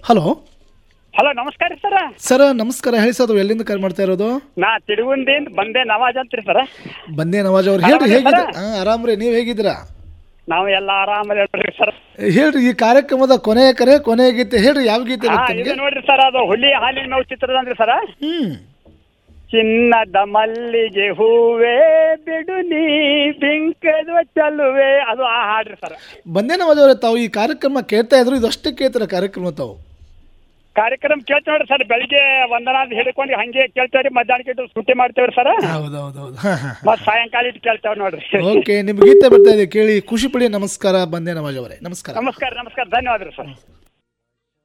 Hello hello ನಮಸ್ಕಾರ ರೀ ಸರ sir ನಮಸ್ಕಾರ ಹೇಳಿ ಸರ್ ಎಲ್ಲಿಂದ ಕರೆ ಮಾಡ್ತಾ ಇರೋದು ನಾ ತಿರುಗುಂದಿಂದ ಬಂದೆ ನವಾಜ್ ಅಂತ್ರಿ ಸರ ಬಂದೇ ನವಾಜ್ ಅವ್ರು ಹೇಳ್ರಿ ಆರಾಮಿದ್ದೀರಾ? ಹೇಗಿದ್ದೀರಾ ಹಾಂ ಆರಾಮ್ರಿ ನೀವು ಹೇಗಿದ್ದೀರಾ ನಾವು ಎಲ್ಲ ಆರಾಮ ಹೇಳ್ರಿ ಸರ್ ಹೇಳ್ರಿ ಈ ಕಾರ್ಯಕ್ರಮದ ಕೊನೆಯ ಕರೆ ಕೊನೆಯ ಗೀತೆ ಹೇಳ್ರಿ ಯಾವ ಗೀತೆ ಹಾ ಬೇಕು ಇದು ನಿಮಗೆ ನೋಡ್ರಿ ಸರ್ ಅದು ಹುಲಿ ಹಾಲಿನ ಮೇವು ಚಿತ್ರದಂದ್ರಿ ಸರ ಹ್ಮ್ ಚಿನ್ನದ ಮಲ್ಲಿಗೆ ಹೂವೇ ಬಿಡು ನೀ ಬಿಂಕದ ಚಲುವೆ ಅದು ಆ ಹಾಡ್ರಿ ಸರ್ ಬಂದೇ ನವಾಜ್ ಅವರೇ ತಾವು ಈ ಕಾರ್ಯಕ್ರಮ ಕೇಳ್ತಾ ಇದ್ರು ಇದು ಅಷ್ಟೇ ಕೇಳ್ತಾರ ಕಾರ್ಯಕ್ರಮ ತಾವು ಕಾರ್ಯಕ್ರಮ ಕೇಳ್ತೇವೆ ನೋಡ್ರಿ ಸರ್ ಬೆಳಿಗ್ಗೆ ವಂದನಾ ಅಂತ ಹಿಡ್ಕೊಂಡು ಹಂಗೆ ಕೇಳ್ತೇವ್ರಿ ಮಧ್ಯಾಹ್ನಕ್ಕೆ ಇಟ್ಟು ಸುಟ್ಟಿ ಮಾಡ್ತೇವ್ರಿ ಸರ್ ಹೌದೌದೌದು ಹಾಂ ಹಾಂ ಮತ್ ಸಾಯಂಕಾಲ ಇಟ್ಟು ಕೇಳ್ತೇವೆ ನೋಡ್ರಿ ಓಕೆ ನಿಮ್ಗೆ ಗೀತೆ ಬರ್ತಾ ಇದೆ ಕೇಳಿ ಖುಷಿ ಪಡಿ ನಮಸ್ಕಾರ ಬಂದೇ ನವಾಜ್ ಅವರೇ ನಮಸ್ಕಾರ ನಮಸ್ಕಾರ ನಮಸ್ಕಾರ ಧನ್ಯವಾದ ರೀ ಸರ್